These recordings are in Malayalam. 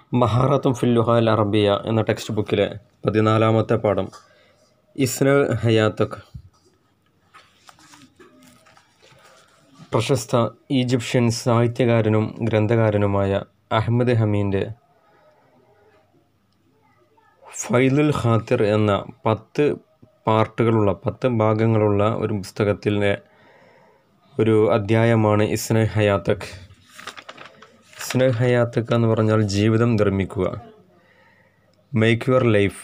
മഹാറത്തും ഫില്ലുഹാൽ അറബിയ എന്ന ടെക്സ്റ്റ് ബുക്കിലെ പതിനാലാമത്തെ പാഠം ഇസ്ന ഹയാത്തക് പ്രശസ്ത ഈജിപ്ഷ്യൻ സാഹിത്യകാരനും ഗ്രന്ഥകാരനുമായ അഹമ്മദ് ഹമീൻ്റെ ഫൈലുൽ ഖാത്തിർ എന്ന പത്ത് പാർട്ടുകളുള്ള പത്ത് ഭാഗങ്ങളുള്ള ഒരു പുസ്തകത്തിലെ ഒരു അധ്യായമാണ് ഇസ്ന ഹയാത്തക് ഇസ്ന ഹയാത്തക് എന്ന് പറഞ്ഞാൽ ജീവിതം നിർമ്മിക്കുക മേക്ക് യുവർ ലൈഫ്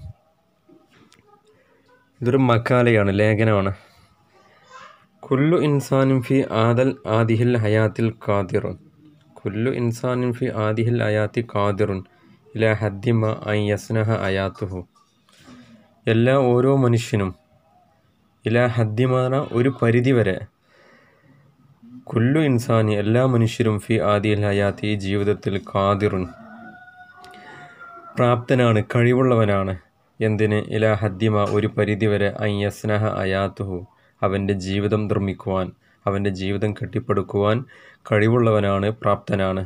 ഇതൊരു മക്കാലയാണ് ലേഖനമാണ് കുല്ലു ഇൻസാനും ഫി ആദൽ ആദിഹിൽ ഹയാത്തിൽ കാതിറുൻ കുല്ലു ഇൻസാനും ഫി ആദിഹിൽ അയാത്തി കാതിറുൻ ഇല ഹദ്ദിമ ഐ യസ്നഹ അയാത്തുഹു എല്ലാ ഓരോ മനുഷ്യനും ഇല ഹദ്ദിമാന ഒരു പരിധി വരെ കുല്ലു ഇൻസാനി എല്ലാ മനുഷ്യരും ഫി ആദിൽ ഹയാത്തി ഈ ജീവിതത്തിൽ കാതിറുൻ പ്രാപ്തനാണ് കഴിവുള്ളവനാണ് എന്തിന് ഇല ഹദ്ദിമ ഒരു പരിധിവരെ അയ്യസ്നഹ അയാത്തുഹു അവൻ്റെ ജീവിതം നിർമ്മിക്കുവാൻ അവൻ്റെ ജീവിതം കെട്ടിപ്പടുക്കുവാൻ കഴിവുള്ളവനാണ് പ്രാപ്തനാണ്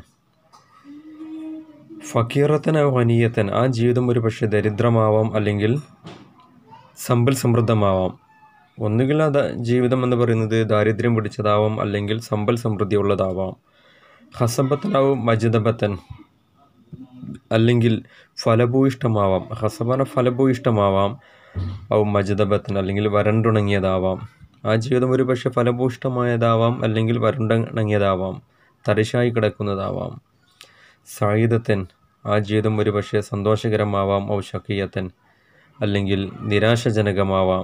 ഫക്കീറത്തന വനീയത്തൻ ആ ജീവിതം ഒരു പക്ഷേ ദരിദ്രമാവാം അല്ലെങ്കിൽ സമ്പൽ സമൃദ്ധമാവാം ഒന്നുകിൽ അത് ജീവിതം എന്ന് പറയുന്നത് ദാരിദ്ര്യം പിടിച്ചതാവാം അല്ലെങ്കിൽ സമ്പൽ സമൃദ്ധിയുള്ളതാവാം ഹസബത്തനാവും മജിദബത്തൻ അല്ലെങ്കിൽ ഫലഭൂയിഷ്ടമാവാം ഹസബന ഫലഭൂയിഷ്ടമാവാം ഔ മജിദബത്തൻ അല്ലെങ്കിൽ വരണ്ടുണങ്ങിയതാവാം ആ ജീവിതം ഒരു പക്ഷേ ഫലഭൂയിഷ്ടമായതാവാം അല്ലെങ്കിൽ വരണ്ടുണങ്ങിയതാവാം തരിശായി കിടക്കുന്നതാവാം സായുധത്തൻ ആ ജീവിതം ഒരു പക്ഷേ സന്തോഷകരമാവാം ഔ ഷക്കീയത്തൻ അല്ലെങ്കിൽ നിരാശജനകമാവാം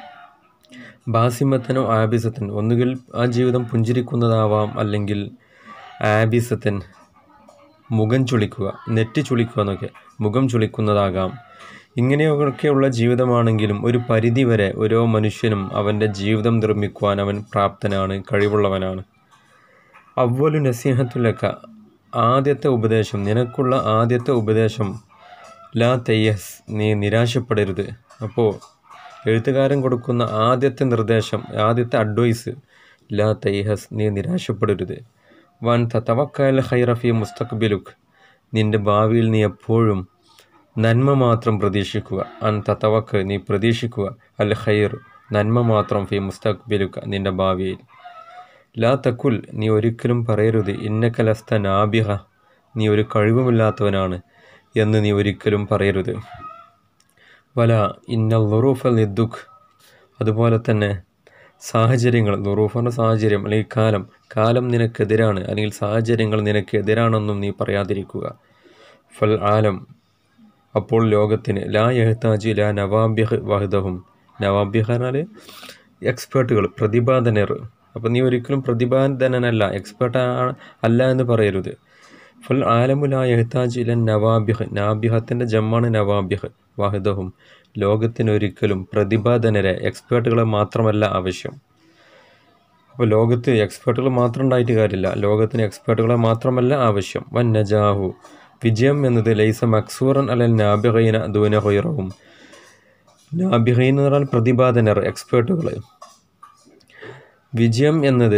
ബാസിമത്തനോ ആബിസത്തൻ ഒന്നുകിൽ ആ ജീവിതം പുഞ്ചിരിക്കുന്നതാവാം അല്ലെങ്കിൽ ആബിസത്തൻ മുഖം ചുളിക്കുക നെറ്റി ചുളിക്കുക എന്നൊക്കെ മുഖം ചുളിക്കുന്നതാകാം ഇങ്ങനെയൊക്കെയുള്ള ജീവിതമാണെങ്കിലും ഒരു പരിധി വരെ ഓരോ മനുഷ്യനും അവൻ്റെ ജീവിതം നിർമ്മിക്കുവാൻ അവൻ പ്രാപ്തനാണ് കഴിവുള്ളവനാണ് അവലു നസീഹത്തുലക്ക ആദ്യത്തെ ഉപദേശം നിനക്കുള്ള ആദ്യത്തെ ഉപദേശം ലാ തയ്യസ് നീ നിരാശപ്പെടരുത് അപ്പോൾ എഴുത്തുകാരൻ കൊടുക്കുന്ന ആദ്യത്തെ നിർദ്ദേശം ആദ്യത്തെ അഡ്വൈസ് ലാ തയ്യഹസ് നീ നിരാശപ്പെടരുത് വൻ തവക്കൽ ഹൈറഫി മുസ്തഖ്ബിലുഖ് നിന്റെ ഭാവിയിൽ നീ എപ്പോഴും നന്മ മാത്രം പ്രതീക്ഷിക്കുക അൻ തവക്ക് നീ പ്രതീക്ഷിക്കുക അൽ ഖൈർ നന്മ മാത്രം ഫി മുസ്തഖ്ബിലുക നിന്റെ ഭാവിയിൽ ലാ തക്കുൽ നീ ഒരിക്കലും പറയരുത് ഇന്നക്കലസ്ത നാബിഹ നീ ഒരു കഴിവുമില്ലാത്തവനാണ് എന്ന് നീ ഒരിക്കലും പറയരുത് വല ഇന്ന ലുറൂഫ നിദ്ദുഖ് അതുപോലെ തന്നെ സാഹചര്യങ്ങൾ ലുറൂഫിൻ്റെ സാഹചര്യം അല്ലെങ്കിൽ കാലം കാലം നിനക്കെതിരാണ് അല്ലെങ്കിൽ സാഹചര്യങ്ങൾ നിനക്കെതിരാണെന്നും നീ പറയാതിരിക്കുക ഫൽ ആലം അപ്പോൾ ലോകത്തിന് ലാ യഹ്താജി ലാ നവാബ്യഹ് വഹദഹും നവാബ്യഹ് എന്നാൽ എക്സ്പേർട്ടുകൾ പ്രതിപാദനർ അപ്പോൾ നീ ഒരിക്കലും പ്രതിപാദനനല്ല എക്സ്പേർട്ട് അല്ല എന്ന് പറയരുത് ഫുൽ ആലമുല യഹ്താജ് ഇല നവാബിഹ് നാബിഹത്തിൻ്റെ ജമ്മാണ് നവാബിഹ് വാഹിദഹും ലോകത്തിനൊരിക്കലും പ്രതിപാദനരെ എക്സ്പേർട്ടുകളെ മാത്രമല്ല ആവശ്യം അപ്പോൾ ലോകത്ത് എക്സ്പേർട്ടുകൾ മാത്രം ഉണ്ടായിട്ട് കാര്യമില്ല ലോകത്തിന് എക്സ്പേർട്ടുകളെ മാത്രമല്ല ആവശ്യം വൻ നജാഹു വിജയം എന്നത് ലൈസ മക്സൂറൻ അലൽ നാബിഹൈന ദൂന ഹൊയറവും നാബിഹൈൻ എന്ന് പറഞ്ഞാൽ പ്രതിപാദനർ എക്സ്പേർട്ടുകൾ വിജയം എന്നത്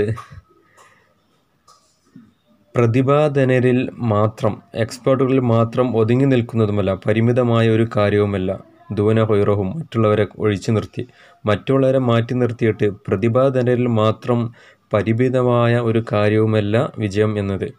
പ്രതിപാദനരിൽ മാത്രം എക്സ്പേർട്ടുകളിൽ മാത്രം ഒതുങ്ങി നിൽക്കുന്നതുമല്ല പരിമിതമായ ഒരു കാര്യവുമല്ല ദൂന ഹൊയറവും മറ്റുള്ളവരെ ഒഴിച്ചു നിർത്തി മറ്റുള്ളവരെ മാറ്റി നിർത്തിയിട്ട് പ്രതിപാദനരിൽ മാത്രം പരിമിതമായ ഒരു കാര്യവുമല്ല വിജയം എന്നത്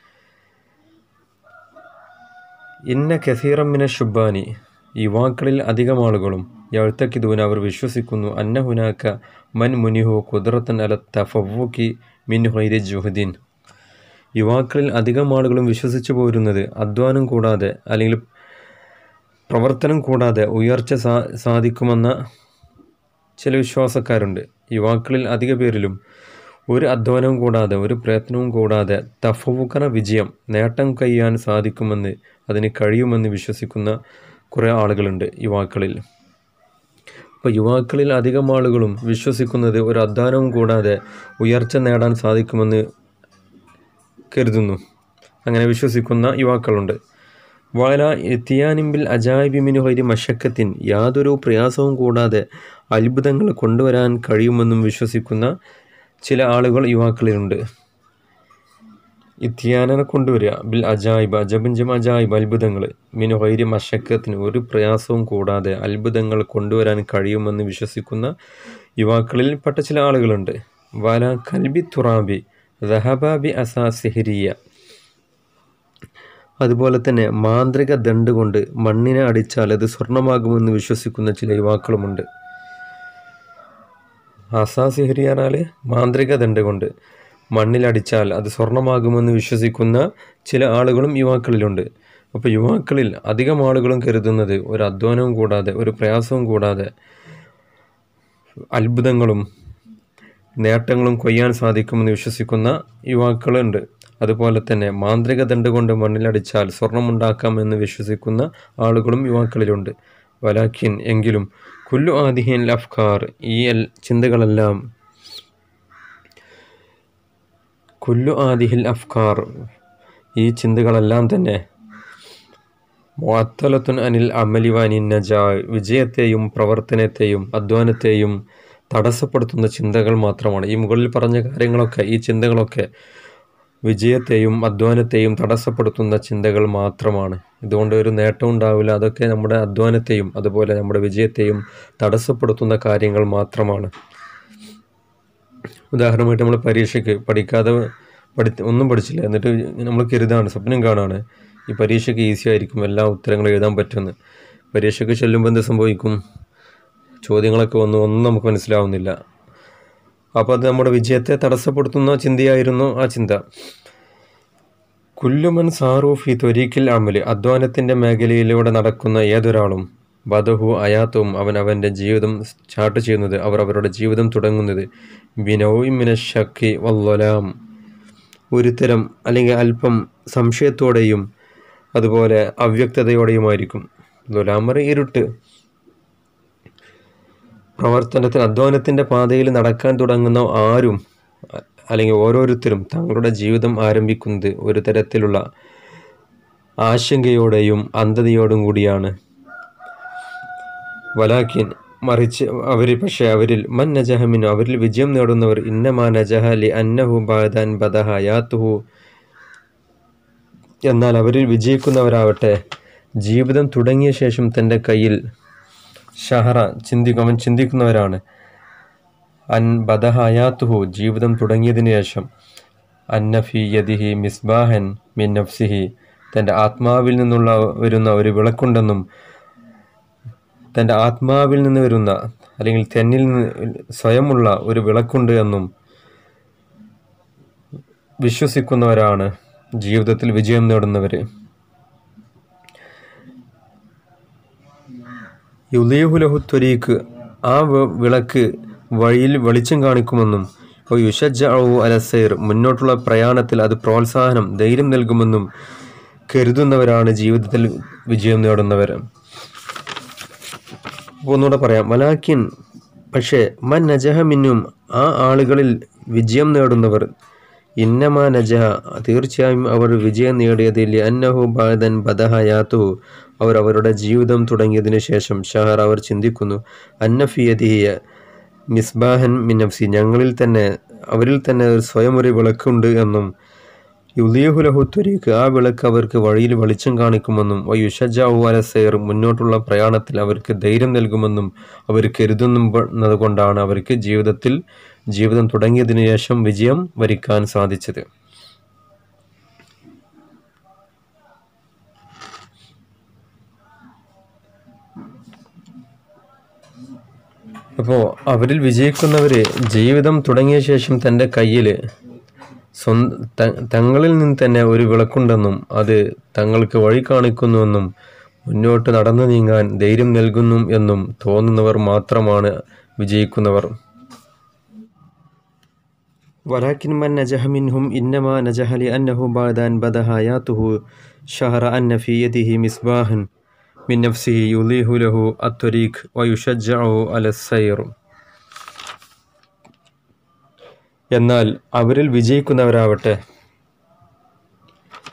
ഇന്ന കസീറമ്മിന ഷുബാനി യുവാക്കളിൽ അധികം ആളുകളും യഴുത്തക്കിദൂന അവർ വിശ്വസിക്കുന്നു അന്ന ഹുനാക്ക മൻ മുനിഹു കുദറത്തൻ അല തഫവുക്കി മിൻ ഹൈരി ജുഹദീൻ യുവാക്കളിൽ അധികം ആളുകളും വിശ്വസിച്ചു പോരുന്നത് അധ്വാനം കൂടാതെ അല്ലെങ്കിൽ പ്രവർത്തനം കൂടാതെ ഉയർച്ച സാ സാധിക്കുമെന്ന ചില വിശ്വാസക്കാരുണ്ട് യുവാക്കളിൽ അധിക പേരിലും ഒരു അധ്വാനവും കൂടാതെ ഒരു പ്രയത്നവും കൂടാതെ തഫവുക്കന വിജയം നേട്ടം കയ്യാൻ സാധിക്കുമെന്ന് അതിന് കഴിയുമെന്ന് വിശ്വസിക്കുന്ന കുറേ ആളുകളുണ്ട് യുവാക്കളിൽ അപ്പോൾ യുവാക്കളിൽ അധികം ആളുകളും വിശ്വസിക്കുന്നത് ഒരു അധ്വാനവും കൂടാതെ ഉയർച്ച നേടാൻ സാധിക്കുമെന്ന് കരുതുന്നു അങ്ങനെ വിശ്വസിക്കുന്ന യുവാക്കളുണ്ട് വാല എത്തിയാനിമ്പിൽ അജായിബിമിനു ഹൈരി മഷക്കത്തിൻ യാതൊരു പ്രയാസവും കൂടാതെ അത്ഭുതങ്ങൾ കൊണ്ടുവരാൻ കഴിയുമെന്നും വിശ്വസിക്കുന്ന ചില ആളുകൾ യുവാക്കളിലുണ്ട് ഇത്യാനനെ കൊണ്ടുവരിക ബിൽ അജായിബ് അജബിഞ്ചം അജായിബ് അത്ഭുതങ്ങൾ മിനു വൈര്യ മഷക്കത്തിന് ഒരു പ്രയാസവും കൂടാതെ അത്ഭുതങ്ങൾ കൊണ്ടുവരാൻ കഴിയുമെന്ന് വിശ്വസിക്കുന്ന യുവാക്കളിൽ പെട്ട ചില ആളുകളുണ്ട് വല കൽബി തുറാബി റഹബാബി അസാ സിഹരിയ അതുപോലെ തന്നെ മാന്ത്രിക ദണ്ട് കൊണ്ട് മണ്ണിനെ അടിച്ചാൽ അത് സ്വർണമാകുമെന്ന് വിശ്വസിക്കുന്ന ചില യുവാക്കളുമുണ്ട് അസാ സിഹരിയാനാൽ മാന്ത്രിക ദണ്ട് കൊണ്ട് മണ്ണിലടിച്ചാൽ അത് സ്വർണമാകുമെന്ന് വിശ്വസിക്കുന്ന ചില ആളുകളും യുവാക്കളിലുണ്ട് അപ്പോൾ യുവാക്കളിൽ അധികം ആളുകളും കരുതുന്നത് ഒരു അധ്വാനവും കൂടാതെ ഒരു പ്രയാസവും കൂടാതെ അത്ഭുതങ്ങളും നേട്ടങ്ങളും കൊയ്യാൻ സാധിക്കുമെന്ന് വിശ്വസിക്കുന്ന യുവാക്കളുണ്ട് അതുപോലെ തന്നെ മാന്ത്രിക ദണ്ട് കൊണ്ട് മണ്ണിലടിച്ചാൽ സ്വർണമുണ്ടാക്കാമെന്ന് വിശ്വസിക്കുന്ന ആളുകളും യുവാക്കളിലുണ്ട് വലാഖിൻ എങ്കിലും കുല്ലു ആദിഹിൻ അഫ്കാർ ഈ എൽ ചിന്തകളെല്ലാം കുല്ലു ആദിഹിൽ അഫ്കാർ ഈ ചിന്തകളെല്ലാം തന്നെ മുഅത്തലത്തുൻ അനിൽ അമലിവാനി നജാ വിജയത്തെയും പ്രവർത്തനത്തെയും അധ്വാനത്തെയും തടസ്സപ്പെടുത്തുന്ന ചിന്തകൾ മാത്രമാണ് ഈ മുകളിൽ പറഞ്ഞ കാര്യങ്ങളൊക്കെ ഈ ചിന്തകളൊക്കെ വിജയത്തെയും അധ്വാനത്തെയും തടസ്സപ്പെടുത്തുന്ന ചിന്തകൾ മാത്രമാണ് ഇതുകൊണ്ട് ഒരു നേട്ടം ഉണ്ടാവില്ല അതൊക്കെ നമ്മുടെ അധ്വാനത്തെയും അതുപോലെ നമ്മുടെ വിജയത്തെയും തടസ്സപ്പെടുത്തുന്ന കാര്യങ്ങൾ മാത്രമാണ് ഉദാഹരണമായിട്ട് നമ്മൾ പരീക്ഷയ്ക്ക് പഠിക്കാതെ പഠി ഒന്നും പഠിച്ചില്ല എന്നിട്ട് നമ്മൾ കരുതാണ് സ്വപ്നം കാണാണ് ഈ പരീക്ഷയ്ക്ക് ഈസി ആയിരിക്കും എല്ലാ ഉത്തരങ്ങളും എഴുതാൻ പറ്റുമെന്ന് പരീക്ഷയ്ക്ക് ചെല്ലുമ്പോൾ എന്ത് സംഭവിക്കും ചോദ്യങ്ങളൊക്കെ വന്ന് ഒന്നും നമുക്ക് മനസ്സിലാവുന്നില്ല അപ്പോൾ അത് നമ്മുടെ വിജയത്തെ തടസ്സപ്പെടുത്തുന്ന ചിന്തയായിരുന്നു ആ ചിന്ത കുല്ലുമൻ സാറൂഫി ത്വരീക്കിൽ അമല് അധ്വാനത്തിൻ്റെ മേഖലയിലൂടെ നടക്കുന്ന ഏതൊരാളും ബദഹു അയാത്തും അവൻ അവൻ്റെ ജീവിതം സ്റ്റാർട്ട് ചെയ്യുന്നത് അവർ അവരുടെ ജീവിതം തുടങ്ങുന്നത് ബിനൌമിന ഷക്കി വല്ലലാം ഒരു തരം അല്ലെങ്കിൽ അല്പം സംശയത്തോടെയും അതുപോലെ അവ്യക്തതയോടെയുമായിരിക്കും ദുലാമർ ഇരുട്ട് പ്രവർത്തനത്തിന് അധ്വാനത്തിൻ്റെ പാതയിൽ നടക്കാൻ തുടങ്ങുന്ന ആരും അല്ലെങ്കിൽ ഓരോരുത്തരും തങ്ങളുടെ ജീവിതം ആരംഭിക്കുന്നത് ഒരു തരത്തിലുള്ള ആശങ്കയോടെയും അന്ധതയോടും കൂടിയാണ് വലാക്കിൻ മറിച്ച് അവർ പക്ഷേ അവരിൽ മൻ നജഹമിനു അവരിൽ വിജയം നേടുന്നവർ ഇന്നമാ നജഹ ലി അന്നഹു ബാദാൻ ബദഹ യാത്തുഹു എന്നാൽ അവരിൽ വിജയിക്കുന്നവരാവട്ടെ ജീവിതം തുടങ്ങിയ ശേഷം തൻ്റെ കയ്യിൽ ഷഹറ ചിന്തിക്കും അവൻ ചിന്തിക്കുന്നവരാണ് അൻ ബദഹയാത്തുഹു ജീവിതം തുടങ്ങിയതിനു ശേഷം അന്നഫി യദിഹി മിസ്ബാഹൻ മിൻ നഫ്സിഹി തൻ്റെ ആത്മാവിൽ നിന്നുള്ള വരുന്ന ഒരു വിളക്കുണ്ടെന്നും തൻ്റെ ആത്മാവിൽ നിന്ന് വരുന്ന അല്ലെങ്കിൽ തന്നിൽ നിന്ന് സ്വയമുള്ള ഒരു വിളക്കുണ്ട് എന്നും വിശ്വസിക്കുന്നവരാണ് ജീവിതത്തിൽ വിജയം നേടുന്നവർ യുലീഹുലഹുത്വരീക്ക് ആ വ- വിളക്ക് വഴിയിൽ വെളിച്ചം കാണിക്കുമെന്നും യുഷജു അലസൈർ മുന്നോട്ടുള്ള പ്രയാണത്തിൽ അത് പ്രോത്സാഹനം ധൈര്യം നൽകുമെന്നും കരുതുന്നവരാണ് ജീവിതത്തിൽ വിജയം നേടുന്നവർ അപ്പോൾ ഒന്നുകൂടെ പറയാം വലാക്കിൻ പക്ഷേ മൻ നജഹ മിന്നും ആ ആളുകളിൽ വിജയം നേടുന്നവർ ഇന്നമാ നജഹ തീർച്ചയായും അവർ വിജയം നേടിയതിൽ അന്നഹു ബാദൻ ബദഹയാത്തു അവർ അവരുടെ ജീവിതം തുടങ്ങിയതിനു ശേഷം ഷഹർ അവർ ചിന്തിക്കുന്നു അന്നഫിയതിയ മിസ്ബാഹൻ മിനഫ്സി ഞങ്ങളിൽ തന്നെ അവരിൽ തന്നെ ഒരു സ്വയം ഒരു വിളക്കുണ്ട് എന്നും യുലീഹുലഹു ത്വരീക്ക് ആ വിളക്ക് അവർക്ക് വഴിയിൽ വെളിച്ചം കാണിക്കുമെന്നും യുഷജാവു അലസേർ മുന്നോട്ടുള്ള പ്രയാണത്തിൽ അവർക്ക് ധൈര്യം നൽകുമെന്നും അവർ കരുതുന്നത് കൊണ്ടാണ് അവർക്ക് ജീവിതത്തിൽ ജീവിതം തുടങ്ങിയതിനു ശേഷം വിജയം വരിക്കാൻ സാധിച്ചത് അപ്പോൾ അവരിൽ വിജയിക്കുന്നവര് ജീവിതം തുടങ്ങിയ ശേഷം തൻ്റെ കയ്യിൽ സ്വന്ത ത- തങ്ങളിൽ നിന്ന് തന്നെ ഒരു വിളക്കുണ്ടെന്നും അത് തങ്ങൾക്ക് വഴി കാണിക്കുന്നുവെന്നും മുന്നോട്ട് നടന്നു നീങ്ങാൻ ധൈര്യം നൽകുന്നു എന്നും തോന്നുന്നവർ മാത്രമാണ് വിജയിക്കുന്നവർ ولكن من نجح منهم إنما نجح لأنه بعد أن بدا حياته شهر أن في يده مصباح من نفسه يضيء له الطريق ويشجعه على السير എന്നാൽ അവരിൽ വിജയിക്കുന്നവരാവട്ടെ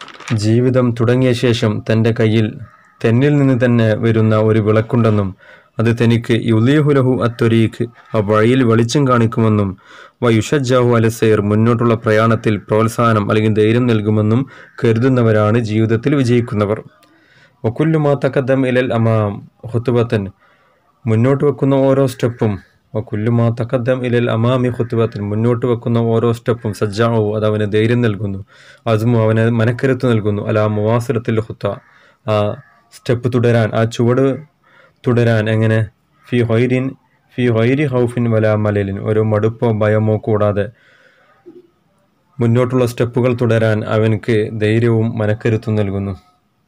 ജീവിതം തുടങ്ങിയ ശേഷം തൻ്റെ കയ്യിൽ തെന്നിൽ നിന്ന് തന്നെ വരുന്ന ഒരു വിളക്കുണ്ടെന്നും അത് തനിക്ക് യുലീഹുലഹു അത്തൊരീഖ് ആ വഴിയിൽ വെളിച്ചം കാണിക്കുമെന്നും വയുഷജാഹു അലസൈർ മുന്നോട്ടുള്ള പ്രയാണത്തിൽ പ്രോത്സാഹനം അല്ലെങ്കിൽ ധൈര്യം നൽകുമെന്നും കരുതുന്നവരാണ് ജീവിതത്തിൽ വിജയിക്കുന്നവർ വക്കുല്ലുമാ തക്കദ്ദം ഇലൽ അമാം ഹുത്തുബത്തൻ മുന്നോട്ട് വെക്കുന്ന ഓരോ സ്റ്റെപ്പും വക്കുല്ലുമാ തക്കദ്ദം ഇലൽ അമാമി ഹുത്തുബത്തൻ മുന്നോട്ട് വെക്കുന്ന ഓരോ സ്റ്റെപ്പും സജ്ജാവു അത് അവന് ധൈര്യം നൽകുന്നു അസ്മു അവന് മനക്കരുത്ത് നൽകുന്നു അല മുവാസിറത്തിൽ ഹുത്ത ആ സ്റ്റെപ്പ് തുടരാൻ ആ ചുവട് തുടരാൻ എങ്ങനെ ഫി ഹൊയ്രിൻ ഫി ഹൊയ്രി ഹൗഫിൻ വല മലലിൻ ഒരു മടുപ്പോ ഭയമോ കൂടാതെ മുന്നോട്ടുള്ള സ്റ്റെപ്പുകൾ തുടരാൻ അവനക്ക് ധൈര്യവും മനക്കരുത്തും നൽകുന്നു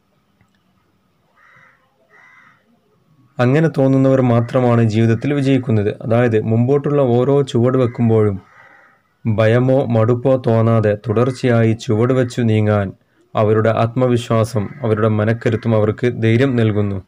അങ്ങനെ തോന്നുന്നവർ മാത്രമാണ് ജീവിതത്തിൽ വിജയിക്കുന്നത് അതായത് മുമ്പോട്ടുള്ള ഓരോ ചുവട് വെക്കുമ്പോഴും ഭയമോ മടുപ്പോ തോന്നാതെ തുടർച്ചയായി ചുവട് വെച്ചു നീങ്ങാൻ അവരുടെ ആത്മവിശ്വാസം അവരുടെ മനക്കരുത്തും അവർക്ക് ധൈര്യം നൽകുന്നു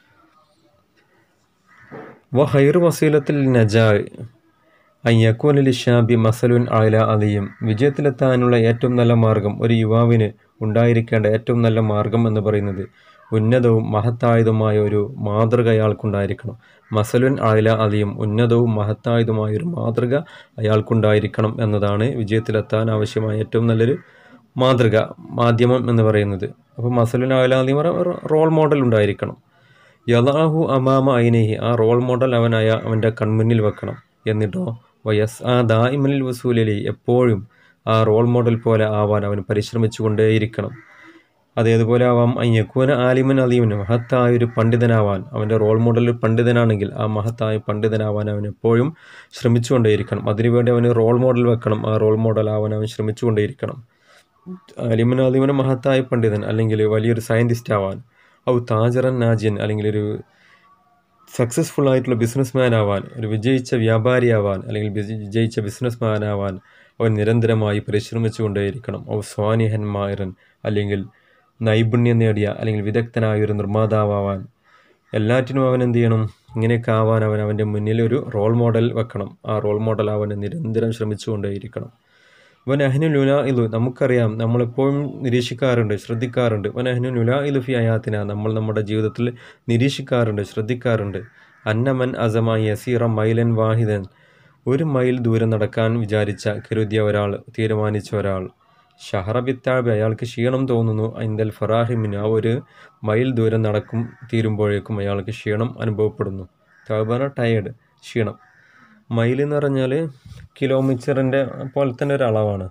വ ഹൈർ വസീലത്തിൽ നജായ് അയ്യക്കൂനലി ഷാബി മസലുൻ ആല അലിയും വിജയത്തിലെത്താനുള്ള ഏറ്റവും നല്ല മാർഗം ഒരു യുവാവിന് ഉണ്ടായിരിക്കേണ്ട ഏറ്റവും നല്ല മാർഗം എന്ന് പറയുന്നത് ഉന്നതവും മഹത്തായതുമായ ഒരു മാതൃക അയാൾക്കുണ്ടായിരിക്കണം മസലുൻ ആല അലിയും ഉന്നതവും മഹത്തായതുമായ ഒരു മാതൃക അയാൾക്കുണ്ടായിരിക്കണം എന്നതാണ് വിജയത്തിലെത്താൻ ആവശ്യമായ ഏറ്റവും നല്ലൊരു മാതൃക മാധ്യമം എന്ന് പറയുന്നത് അപ്പോൾ മസലുൻ ആല അലിയും റോൾ മോഡൽ ഉണ്ടായിരിക്കണം യലാഹു അമാമ ഐനഹി ആ റോൾ മോഡൽ അവനായ അവൻ്റെ കൺമുന്നിൽ വെക്കണം എന്നിട്ടോ വയസ് ആ ദായിമനിൽ വസൂലലി എപ്പോഴും ആ റോൾ മോഡൽ പോലെ ആവാൻ അവൻ പരിശ്രമിച്ചു കൊണ്ടേയിരിക്കണം അതേതുപോലെ ആവാം അയ്യക്കൂന ആലിമൻ അലീമൻ മഹത്തായ ഒരു പണ്ഡിതനാവാൻ അവൻ്റെ റോൾ മോഡൽ ഒരു പണ്ഡിതനാണെങ്കിൽ ആ മഹത്തായ പണ്ഡിതനാവാൻ അവൻ എപ്പോഴും ശ്രമിച്ചുകൊണ്ടേയിരിക്കണം അതിനുവേണ്ടി അവന് റോൾ മോഡൽ വെക്കണം ആ റോൾ മോഡൽ ആവാൻ അവൻ ശ്രമിച്ചുകൊണ്ടേയിരിക്കണം അലിമൻ അലീമൻ മഹത്തായ പണ്ഡിതൻ അല്ലെങ്കിൽ വലിയൊരു സയൻറ്റിസ്റ്റ് ആവാൻ ഔ താജറൻ നാജിയൻ അല്ലെങ്കിൽ ഒരു സക്സസ്ഫുൾ ആയിട്ടുള്ള ബിസിനസ് മാൻ ആവാൻ ഒരു വിജയിച്ച വ്യാപാരിയാവാൻ അല്ലെങ്കിൽ വിജയിച്ച ബിസിനസ് മാൻ ആവാൻ അവൻ നിരന്തരമായി പരിശ്രമിച്ചുകൊണ്ടേയിരിക്കണം ഔ സ്വാനിഹൻ മായറൻ അല്ലെങ്കിൽ നൈപുണ്യം നേടിയ അല്ലെങ്കിൽ വിദഗ്ധനായ ഒരു നിർമ്മാതാവാൻ എല്ലാറ്റിനും അവൻ എന്ത് ചെയ്യണം ഇങ്ങനെയൊക്കെ ആവാൻ അവൻ അവൻ്റെ മുന്നിൽ ഒരു റോൾ മോഡൽ വെക്കണം ആ റോൾ മോഡൽ അവൻ നിരന്തരം ശ്രമിച്ചുകൊണ്ടേയിരിക്കണം വൻ അഹ്നു ലുല ഇലു നമുക്കറിയാം നമ്മളെപ്പോഴും നിരീക്ഷിക്കാറുണ്ട് ശ്രദ്ധിക്കാറുണ്ട് വൻ അഹ്നു ലുല ഇലു ഫി അയാത്തിന നമ്മൾ നമ്മുടെ ജീവിതത്തിൽ നിരീക്ഷിക്കാറുണ്ട് ശ്രദ്ധിക്കാറുണ്ട് അന്നമൻ അസമായി യസീറ മൈലൻ വാഹിദൻ ഒരു മൈൽ ദൂരം നടക്കാൻ വിചാരിച്ച കരുതിയ ഒരാൾ തീരുമാനിച്ച ഒരാൾ ഷഹറബിത്താബ് അയാൾക്ക് ക്ഷീണം തോന്നുന്നു ഇന്ദൽ ഫറാഹിമിന് ആ ഒരു മൈൽ ദൂരം നടക്കും തീരുമ്പോഴേക്കും അയാൾക്ക് ക്ഷീണം അനുഭവപ്പെടുന്നു താബാന ടയേർഡ് ക്ഷീണം മൈൽ എന്ന് പറഞ്ഞാൽ കിലോമീറ്ററിൻ്റെ പോലെ തന്നെ ഒരു അളവാണ്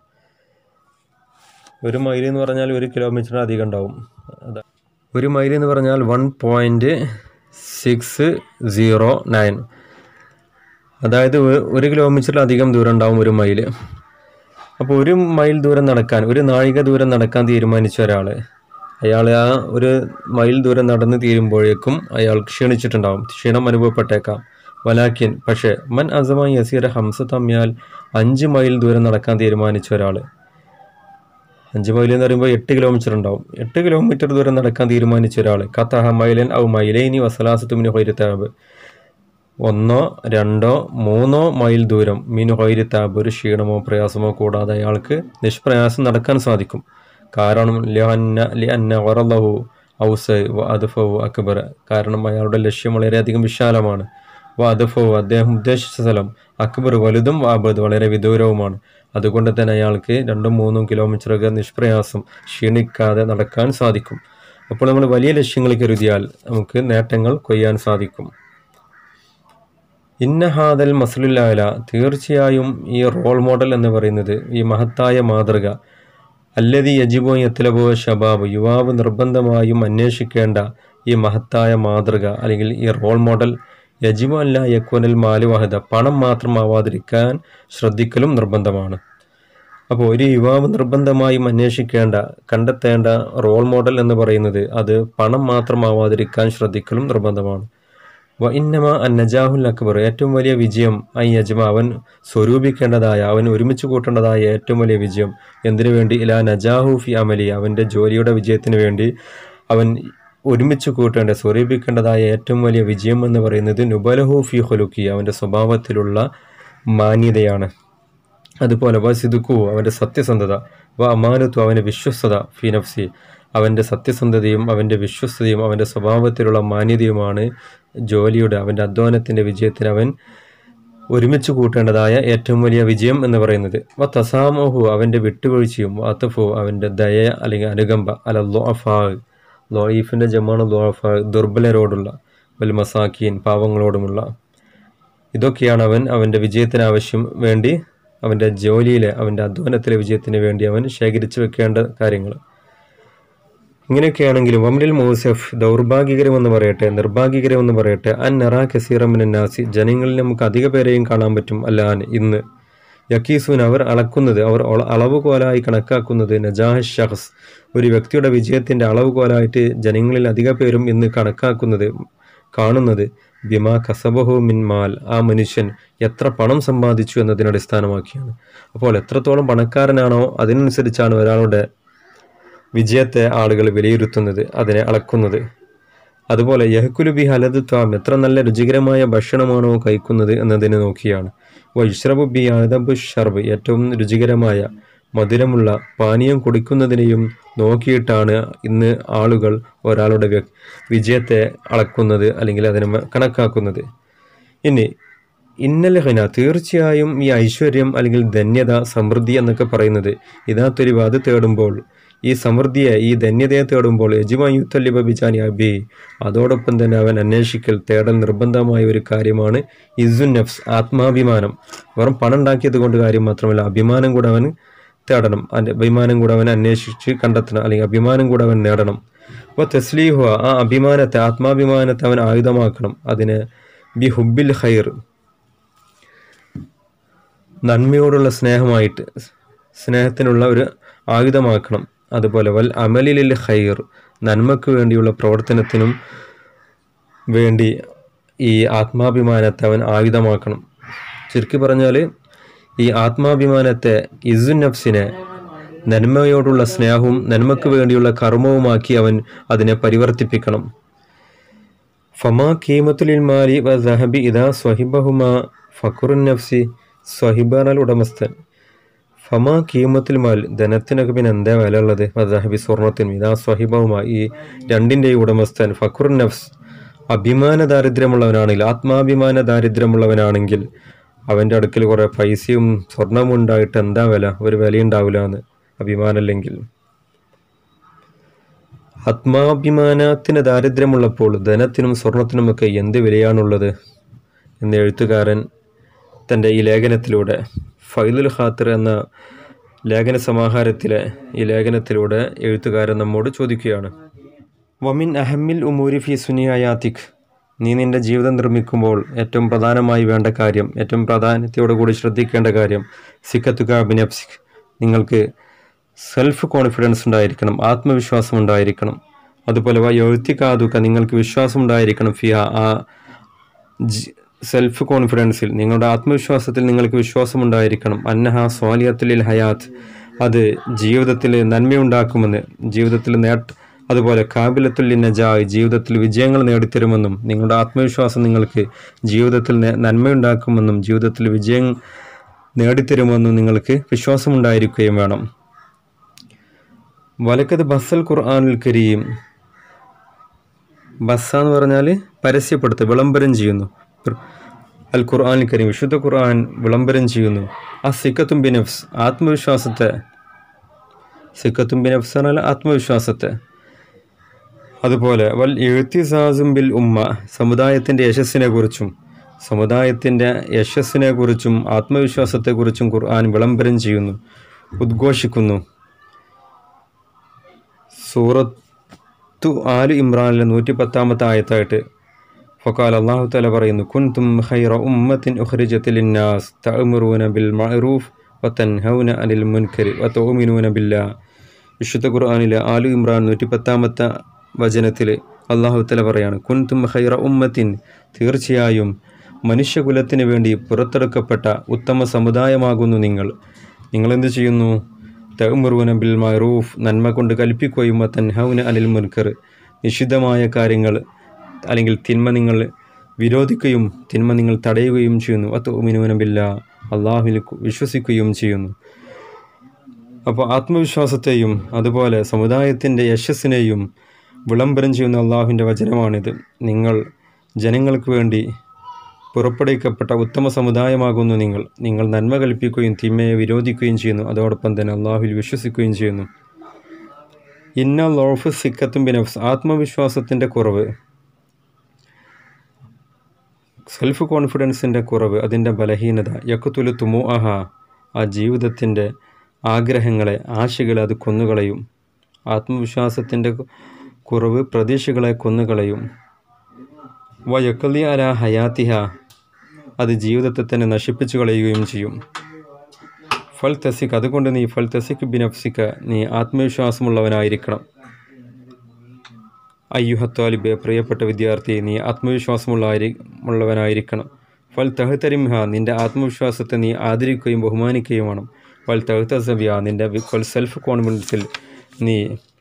ഒരു മൈൽ എന്ന് പറഞ്ഞാൽ ഒരു കിലോമീറ്റർ അധികം ഉണ്ടാവും അതാ ഒരു മൈൽ എന്ന് പറഞ്ഞാൽ one point six zero nine അതായത് ഒരു കിലോമീറ്ററിലധികം ദൂരം ഉണ്ടാവും ഒരു മൈൽ അപ്പോൾ ഒരു മൈൽ ദൂരം നടക്കാൻ ഒരു നാഴിക ദൂരം നടക്കാൻ തീരുമാനിച്ച ഒരാൾ അയാൾ ആ ഒരു മൈൽ ദൂരം നടന്ന് തീരുമ്പോഴേക്കും അയാൾ ക്ഷീണിച്ചിട്ടുണ്ടാവും ക്ഷീണം അനുഭവപ്പെട്ടേക്കാം വലാക്കിൻ പക്ഷേ മൻ അസമായി യസീർ ഹംസ തമ്മിയാൽ അഞ്ച് മൈൽ ദൂരം നടക്കാൻ തീരുമാനിച്ച ഒരാൾ അഞ്ച് മൈൽ എന്ന് പറയുമ്പോൾ എട്ട് കിലോമീറ്റർ ഉണ്ടാവും എട്ട് കിലോമീറ്റർ ദൂരം നടക്കാൻ തീരുമാനിച്ച ഒരാൾ കത്തഹ മൈലൻ ഔ മൈലൈനി വസലാസത്തുമിന് ഹൊയ്രത്താബ് ഒന്നോ രണ്ടോ മൂന്നോ മൈൽ ദൂരം മീൻ ഹൊയ്രത്താബ് ഒരു ക്ഷീണമോ പ്രയാസമോ കൂടാതെ അയാൾക്ക് നിഷ്പ്രയാസം നടക്കാൻ സാധിക്കും കാരണം ലിഅന്ന ലിഅന്ന വറല്ലഹു ഔസ് വ അദ്ഫഹു അക്ബർ കാരണം അയാളുടെ ലക്ഷ്യം വളരെയധികം വിശാലമാണ് വ അദ്ഫഹു അദ്ദേഹം ഉദ്ദേശിച്ച സ്ഥലം അക്ബർ വലുതും വാബദ് വളരെ വിദൂരവുമാണ് അതുകൊണ്ട് തന്നെ അയാൾക്ക് രണ്ടും മൂന്നും കിലോമീറ്ററൊക്കെ നിഷ്പ്രയാസം ക്ഷീണിക്കാതെ നടക്കാൻ സാധിക്കും അപ്പോൾ നമ്മൾ വലിയ ലക്ഷ്യങ്ങൾ കരുതിയാൽ നമുക്ക് നേട്ടങ്ങൾ കൊയ്യാൻ സാധിക്കും ഇന്നഹാദൽ മസലുല്ലാല തീർച്ചയായും ഈ റോൾ മോഡൽ എന്ന് പറയുന്നത് ഈ മഹത്തായ മാതൃക അല്ലതി യജിബോ യത്തിലബോ ഷബാബ് യുവാവ് നിർബന്ധമായും അന്വേഷിക്കേണ്ട ഈ മഹത്തായ മാതൃക അല്ലെങ്കിൽ ഈ റോൾ മോഡൽ യജിബു അല്ല യക്വനൽ മാലുവാഹിദ പണം മാത്രമാവാതിരിക്കാൻ ശ്രദ്ധിക്കലും നിർബന്ധമാണ് അപ്പോൾ ഒരു യുവാവ് നിർബന്ധമായും അന്വേഷിക്കേണ്ട കണ്ടെത്തേണ്ട റോൾ മോഡൽ എന്ന് പറയുന്നത് അത് പണം മാത്രമാവാതിരിക്കാൻ ശ്രദ്ധിക്കലും നിർബന്ധമാണ് വ ഇന്നമ അൻ നജാഹുൽ അക്ബർ ഏറ്റവും വലിയ വിജയം ഐ യജ്മ അവൻ സ്വരൂപിക്കേണ്ടതായ അവൻ ഒരുമിച്ച് കൂട്ടേണ്ടതായ ഏറ്റവും വലിയ വിജയം എന്തിനു വേണ്ടി ഇലാ നജാഹു ഫി അമലി അവൻ്റെ ജോലിയുടെ വിജയത്തിന് വേണ്ടി അവൻ ഒരുമിച്ച് കൂട്ടേണ്ട സ്വരൂപിക്കേണ്ടതായ ഏറ്റവും വലിയ വിജയം എന്ന് പറയുന്നത് നുബലഹു ഫി ഹുലുക്കി അവൻ്റെ സ്വഭാവത്തിലുള്ള മാന്യതയാണ് അതുപോലെ വ സിദുക്കു അവൻ്റെ സത്യസന്ധത വ അമാനത്തു അവൻ്റെ വിശ്വസ്തത ഫി നഫ്സി അവൻ്റെ സത്യസന്ധതയും അവൻ്റെ വിശ്വസ്തതയും അവൻ്റെ സ്വഭാവത്തിലുള്ള മാന്യതയുമാണ് ജോലിയുടെ അവൻ്റെ അധ്വാനത്തിൻ്റെ വിജയത്തിന് അവൻ ഒരുമിച്ച് കൂട്ടേണ്ടതായ ഏറ്റവും വലിയ വിജയം എന്ന് പറയുന്നത് വ തസാമോഹു അവൻ്റെ വിട്ടുവീഴ്ചയും വാത്തഫു അവൻ്റെ ദയ അല്ലെങ്കിൽ അനുകമ്പ അല ലോഫാ ലോയിഫിൻ്റെ ജമാണ് ലോഫാ ദുർബലരോടുള്ള വൽ മസാക്കീൻ പാവങ്ങളോടുമുള്ള ഇതൊക്കെയാണ് അവൻ അവൻ്റെ വിജയത്തിന് ആവശ്യം വേണ്ടി അവൻ്റെ ജോലിയിലെ അവൻ്റെ അധ്വാനത്തിലെ വിജയത്തിന് വേണ്ടി അവൻ ശേഖരിച്ചു വെക്കേണ്ട കാര്യങ്ങൾ ഇങ്ങനെയൊക്കെയാണെങ്കിലും വമ്രിൽ മൂസഫ് ദൗർഭാഗ്യകരമെന്ന് പറയട്ടെ നിർഭാഗ്യകരമെന്ന് പറയട്ടെ അൻ നറാ കസീറമിൻ നാസി ജനങ്ങളിൽ നമുക്ക് അധിക പേരെയും കാണാൻ പറ്റും അല്ലാൻ ഇന്ന് യക്കീസൂൻ അവർ അളക്കുന്നത് അവർ ഒള- അളവുകോലായി കണക്കാക്കുന്നത് നജാഹ് ഷഹസ് ഒരു വ്യക്തിയുടെ വിജയത്തിൻ്റെ അളവുകോലായിട്ട് ജനങ്ങളിൽ അധിക പേരും ഇന്ന് കണക്കാക്കുന്നത് കാണുന്നത് ബിമാ കസബഹു മിൻ മാൽ ആ മനുഷ്യൻ എത്ര പണം സമ്പാദിച്ചു എന്നതിനെ അടിസ്ഥാനമാക്കിയാണ് അപ്പോൾ എത്രത്തോളം പണക്കാരനാണോ അതിനനുസരിച്ചാണ് ഒരാളുടെ വിജയത്തെ ആളുകൾ വിലയിരുത്തുന്നത് അതിനെ അളക്കുന്നത് അതുപോലെ യഹ്കുലുബി ഹലദ് ത്വാം എത്ര നല്ല രുചികരമായ ഭക്ഷണമാണോ കഴിക്കുന്നത് എന്നതിനെ നോക്കിയാണ് വൈഷ്രബു ബി അദബു ഷർബ് ഏറ്റവും രുചികരമായ മധുരമുള്ള പാനീയം കുടിക്കുന്നതിനെയും നോക്കിയിട്ടാണ് ഇന്ന് ആളുകൾ ഒരാളുടെ വ്യ- വിജയത്തെ അളക്കുന്നത് അല്ലെങ്കിൽ അതിനെ മ- കണക്കാക്കുന്നത് ഇനി ഇന്നൽ ഹിന തീർച്ചയായും ഈ ഐശ്വര്യം അല്ലെങ്കിൽ ധന്യത സമൃദ്ധി എന്നൊക്കെ പറയുന്നത് ഇതാത്തൊരു അത് തേടുമ്പോൾ ഈ സമൃദ്ധിയെ ഈ ധന്യതയെ തേടുമ്പോൾ യജുമായുത്തല്ലിബ ബിജാനി അബി അതോടൊപ്പം തന്നെ അവൻ അന്വേഷിക്കൽ തേടൽ നിർബന്ധമായ ഒരു കാര്യമാണ് ഇസുൻ നഫ്സ് ആത്മാഭിമാനം വെറും പണം ഉണ്ടാക്കിയത് കൊണ്ട് കാര്യം മാത്രമല്ല അഭിമാനം കൂടെ അവൻ തേടണം അതിൻ്റെ അഭിമാനം കൂടെ അവൻ അന്വേഷിച്ച് കണ്ടെത്തണം അല്ലെങ്കിൽ അഭിമാനം കൂടെ അവൻ നേടണം അപ്പോൾ തസ്ലീഹുവ ആ അഭിമാനത്തെ ആത്മാഭിമാനത്തെ അവൻ ആയുധമാക്കണം അതിന് ബി ഹുബിൽ ഖൈർ നന്മയോടുള്ള സ്നേഹമായിട്ട് സ്നേഹത്തിനുള്ള ഒരു ആയുധമാക്കണം അതുപോലെ വൽ അമലിലിൽ ഖൈർ നന്മക്ക് വേണ്ടിയുള്ള പ്രവർത്തനത്തിനും വേണ്ടി ഈ ആത്മാഭിമാനത്തെ അവൻ ആയുധമാക്കണം ചുരുക്കി പറഞ്ഞാൽ ഈ ആത്മാഭിമാനത്തെ ഇസു നഫ്സിനെ നന്മയോടുള്ള സ്നേഹവും നന്മക്ക് വേണ്ടിയുള്ള കർമ്മവുമാക്കി അവൻ അതിനെ പരിവർത്തിപ്പിക്കണം ഫമാ കീമത്തുലിൽ മാലി വ സഹബി ഇതാ സ്വഹിബഹുമ ഫക്കുറുൻ നഫ്സി സ്വഹിബാനൽ ഉടമസ്ഥൻ ഫമാ കീമത്തിൽ മാൽ ധനത്തിനൊക്കെ പിന്നെ എന്താ വില ഉള്ളത് വദഹബി സ്വർണത്തിനും ഇതാ സ്വഹിബഹുമ ഈ രണ്ടിൻ്റെയും ഉടമസ്ഥൻ ഫക്കുറുൻ നഫ്സ് അഭിമാന ദാരിദ്ര്യമുള്ളവനാണെങ്കിൽ ആത്മാഭിമാന ദാരിദ്ര്യമുള്ളവനാണെങ്കിൽ അവൻ്റെ അടുക്കൽ കുറേ പൈസയും സ്വർണവും ഉണ്ടായിട്ട് എന്താ വില ഒരു വിലയുണ്ടാവില്ല എന്ന് അഭിമാനമില്ലെങ്കിൽ ആത്മാഭിമാനത്തിന് ദാരിദ്ര്യമുള്ളപ്പോൾ ധനത്തിനും സ്വർണത്തിനുമൊക്കെ എന്ത് വിലയാണുള്ളത് എന്ന് എഴുത്തുകാരൻ തൻ്റെ ഈ ലേഖനത്തിലൂടെ ഫൈലുൽ ഖാത്തിർ എന്ന ലേഖന സമാഹാരത്തിലെ ഈ ലേഖനത്തിലൂടെ എഴുത്തുകാരൻ നമ്മോട് ചോദിക്കുകയാണ് വമിൻ അഹമ്മിൽ ഉമൂരി ഫി സുനിയായാത്തിക് നീ നിന്റെ ജീവിതം നിർമ്മിക്കുമ്പോൾ ഏറ്റവും പ്രധാനമായി വേണ്ട കാര്യം ഏറ്റവും പ്രാധാന്യത്തോടു കൂടി ശ്രദ്ധിക്കേണ്ട കാര്യം സിക്കത്തുക അഭിനപ്സിക് നിങ്ങൾക്ക് സെൽഫ് കോൺഫിഡൻസ് ഉണ്ടായിരിക്കണം ആത്മവിശ്വാസം ഉണ്ടായിരിക്കണം അതുപോലെ എഴുത്തിക്കാതുക നിങ്ങൾക്ക് വിശ്വാസം ഉണ്ടായിരിക്കണം ഫിയ ആ ജി- സെൽഫ് കോൺഫിഡൻസിൽ നിങ്ങളുടെ ആത്മവിശ്വാസത്തിൽ നിങ്ങൾക്ക് വിശ്വാസം ഉണ്ടായിരിക്കണം അന്നഹ സ്വാലിയത്തുലിൽ ഹയാത്ത് അത് ജീവിതത്തിൽ നന്മയുണ്ടാക്കുമെന്ന് ജീവിതത്തിൽ നേട്ട അതുപോലെ കാബിലത്തുൽ നജായ് ജീവിതത്തിൽ വിജയങ്ങൾ നേടിത്തരുമെന്നും നിങ്ങളുടെ ആത്മവിശ്വാസം നിങ്ങൾക്ക് ജീവിതത്തിൽ നെ- നന്മയുണ്ടാക്കുമെന്നും ജീവിതത്തിൽ വിജയം നേടിത്തരുമെന്നും നിങ്ങൾക്ക് വിശ്വാസമുണ്ടായിരിക്കുകയും വേണം വലക്കത് ബസൽ ഖുർആാനുൽ കരീം ബസ്സ എന്ന് പറഞ്ഞാൽ പരസ്യപ്പെടുത്തുക വിളംബരം ചെയ്യുന്നു അൽ ഖുർആാനിൽ കരീം വിശുദ്ധ ഖുർആൻ വിളംബരം ചെയ്യുന്നു ആ സിക്കത്തും ബിനഫ്സ് ആത്മവിശ്വാസത്തെ സിക്കത്തും ബിനഫ്സ് എന്നാൽ ആത്മവിശ്വാസത്തെ അതുപോലെ വൽ എഴുത്തിസാസും ബിൽ ഉമ്മ സമുദായത്തിൻ്റെ യശസ്സിനെ കുറിച്ചും സമുദായത്തിൻ്റെ യശസ്സിനെ കുറിച്ചും ആത്മവിശ്വാസത്തെക്കുറിച്ചും ഖുർആൻ വിളംബരം ചെയ്യുന്നു ഉദ്ഘോഷിക്കുന്നു സൂറത്തു ആലു ഇമ്രാനിലെ നൂറ്റി പത്താമത്തെ ആയത്തായിട്ട് ഫക്കാൽ അള്ളാഹു തല പറയുന്നു കുൻതും ഖൈറ ഉമ്മത്തിൻ ഉഖ്രിജത്തിൽ ഇന്നാസ് തഅ്മുറൂന ബിൽ മഅറൂഫ് വതൻഹൗന അനിൽ മുൻകരി വതഉമിനൂന ബില്ലാ വിശുദ്ധ ഖുർആനിലെ ആലു ഇമ്രാൻ നൂറ്റി പത്താമത്തെ വചനത്തിൽ അള്ളാഹു തല പറയാണ് കുൻതും ഖൈറ ഉമ്മത്തിൻ തീർച്ചയായും മനുഷ്യകുലത്തിന് വേണ്ടി പുറത്തെടുക്കപ്പെട്ട ഉത്തമ സമുദായമാകുന്നു നിങ്ങൾ നിങ്ങളെന്ത് ചെയ്യുന്നു തഅ്മുറൂന ബിൽ മഅറൂഫ് നന്മ കൊണ്ട് കൽപ്പിക്കുകയും തൻഹൗന അനിൽ മുൻകർ നിഷിദ്ധമായ കാര്യങ്ങൾ അല്ലെങ്കിൽ തിന്മ നിങ്ങൾ വിരോധിക്കുകയും തിന്മ നിങ്ങൾ തടയുകയും ചെയ്യുന്നു അത്തുമിനുവനബില്ല അള്ളാഹുവിൽ വിശ്വസിക്കുകയും ചെയ്യുന്നു അപ്പോൾ ആത്മവിശ്വാസത്തെയും അതുപോലെ സമുദായത്തിൻ്റെ യശസ്സിനെയും വിളംബരം ചെയ്യുന്ന അള്ളാഹുവിൻ്റെ വചനമാണിത് നിങ്ങൾ ജനങ്ങൾക്ക് വേണ്ടി പുറപ്പെടുവിക്കപ്പെട്ട ഉത്തമ സമുദായമാകുന്നു നിങ്ങൾ നിങ്ങൾ നന്മ കൽപ്പിക്കുകയും തിന്മയെ വിരോധിക്കുകയും ചെയ്യുന്നു അതോടൊപ്പം തന്നെ അള്ളാഹുവിൽ വിശ്വസിക്കുകയും ചെയ്യുന്നു ഇന്ന ലോഫ് സിക്കത്തും ബിനഫ്സ് ആത്മവിശ്വാസത്തിൻ്റെ കുറവ് സെൽഫ് കോൺഫിഡൻസിൻ്റെ കുറവ് അതിൻ്റെ ബലഹീനത യക്കുത്തുലു തുമു അഹ ആ ജീവിതത്തിൻ്റെ ആഗ്രഹങ്ങളെ ആശകളെ അത് കൊന്നുകളയും ആത്മവിശ്വാസത്തിൻ്റെ കുറവ് പ്രതീക്ഷകളെ കൊന്നുകളയും വയക്കലി അല ഹയാത്തിഹ അത് ജീവിതത്തെ തന്നെ നശിപ്പിച്ചു കളയുകയും ചെയ്യും ഫൽ തസിക്ക് അതുകൊണ്ട് നീ ഫൽ തസിക്ക് ബിനഫ്സിക്ക നീ ആത്മവിശ്വാസമുള്ളവനായിരിക്കണം അയ്യുഹത്താലിബെ പ്രിയപ്പെട്ട വിദ്യാർത്ഥി നീ ആത്മവിശ്വാസമുള്ള ഉള്ളവനായിരിക്കണം ഫൽ തഹ്തരിംഹ നിന്റെ ആത്മവിശ്വാസത്തെ നീ ആദരിക്കുകയും ബഹുമാനിക്കുകയും വേണം ഫൽ തഹ്തസബിയ നിന്റെ ഫൽ സെൽഫ് കോൺഫിഡൻസിൽ നീ